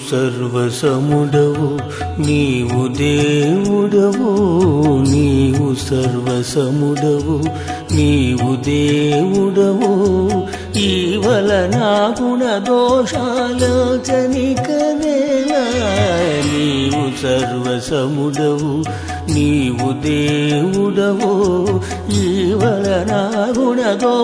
సర్వసముడవు నీవు దేవుడవు నీవు సర్వసముడవు నీవు దేవుడవు ఈవల నా గుణ దోషాలోచనికనేలా నీవు సర్వసముడవు నీవు దేవుడవు ఈవల నా గుణ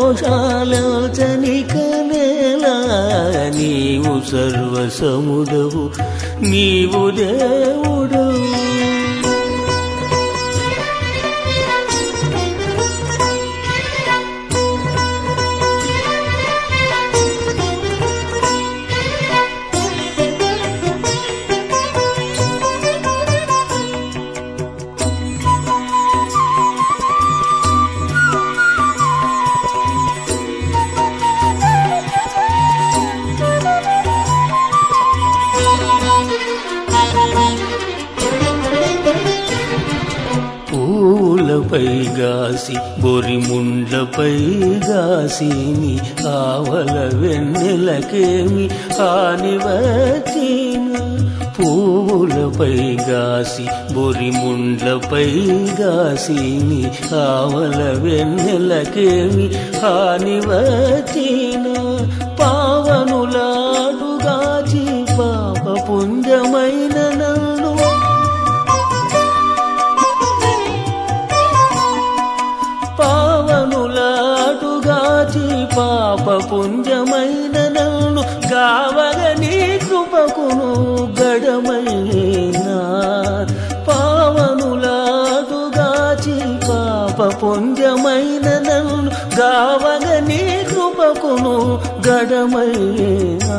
దోషాలోచనికనేలా నీవు సర్వసముడవు నీవు దేవుడవు పూలపై గాసి బొరిముండ్లపై గాసిని ఆవల వెన్నెలకేమి హానివచ్చిన పూలపై గాసి బొరిముండ్లపై గాసిని ఆవల వెన్నెలకేమి హానివచ్చిన పావనులాడుగాచి పాప పుంజమైన నన్ను పావనులాటుగాచి పాప పుంజమైన నన్ను గావగ నీ కృపకును గడమైనా పావనులాటుగాచి పాప పుంజమైన నన్ను గావగ నీ కృపకును గడమైనా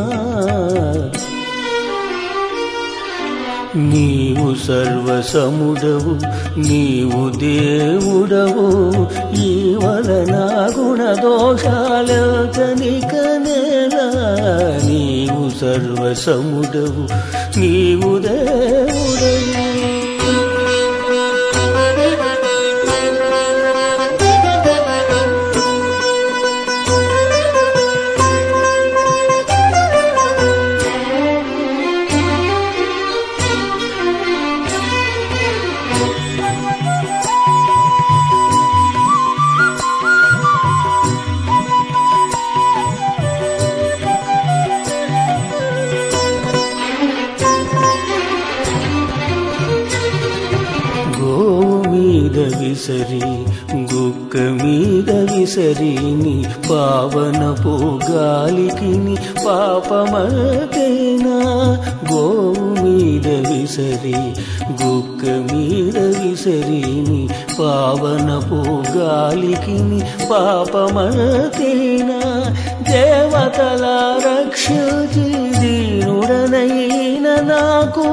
నీవు సర్వసముడవు నీవు దేవుడవు ఈవల నా గుణ దోషాలోచనికనేలా నీవు సర్వసముడవు నీవు దేవుడవు గోవు మీద విసరి గుక్క మీద విసరిని పావనపు గాలికిని పాపమతేనా గోవు మీద విసరి గుక్క మీద విసరిని పావనపు గాలికిని పాపమతేనా దేవతల రక్షించి దీనుడనైన నాకు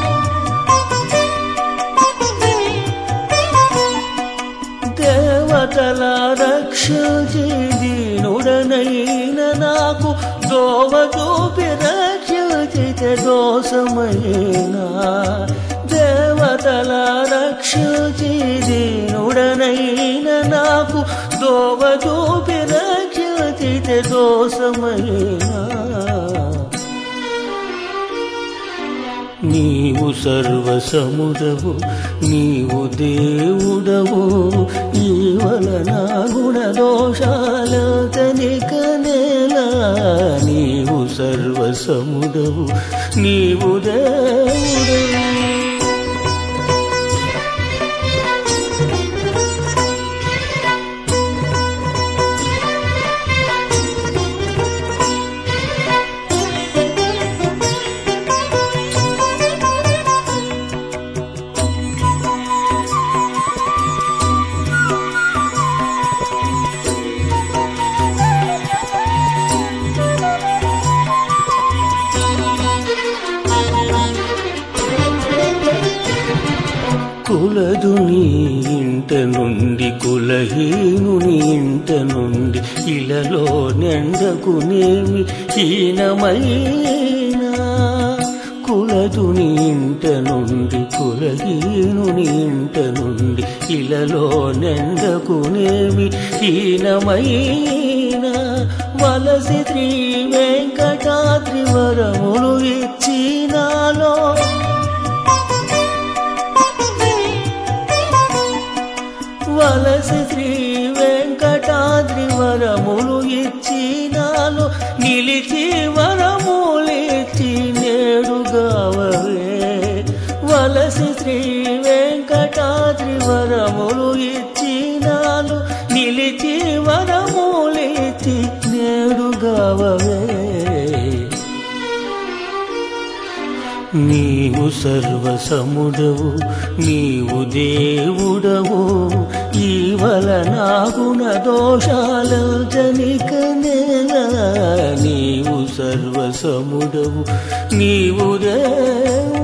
దేవతల రక్షించి దీనుడనైన నాకు దోవ చూపి రక్షించితే దోషమైనా దేవతల రక్షించి దీనుడనైన నాకు దోవ చూపి రక్షించితే దోషమైనా నీవు సర్వసముడవు నీవు దేవుడవు ఈవల నా గుణ దోషాలతనికనేలా నీవు సర్వసముడవు నీవు దేవుడవు కులదు నీ ఇంట నుండి కులహీనుని ఇంట నుండి ఇలలో నెండకునేమి హీనమైనా కులదు నీ ఇంట నుండి కులహీనుని ఇంట నుండి ఇలలో నెండకునేమి హీనమైనా వలసి శ్రీ వెంకటాద్రి వరములు ఇచ్చినా నిలిచి వరములిచి నేడుగావే వలసి శ్రీ వెంకటాద్రి వరములు ఇచ్చినాలు నిలిచి వరములిచి నేడుగావే నీవు సర్వసముడవు నీవు దేవుడవు ఈవల నాగుణ దోషాలజనిక నేల నీవు సర్వసముడవు నీవు దేవు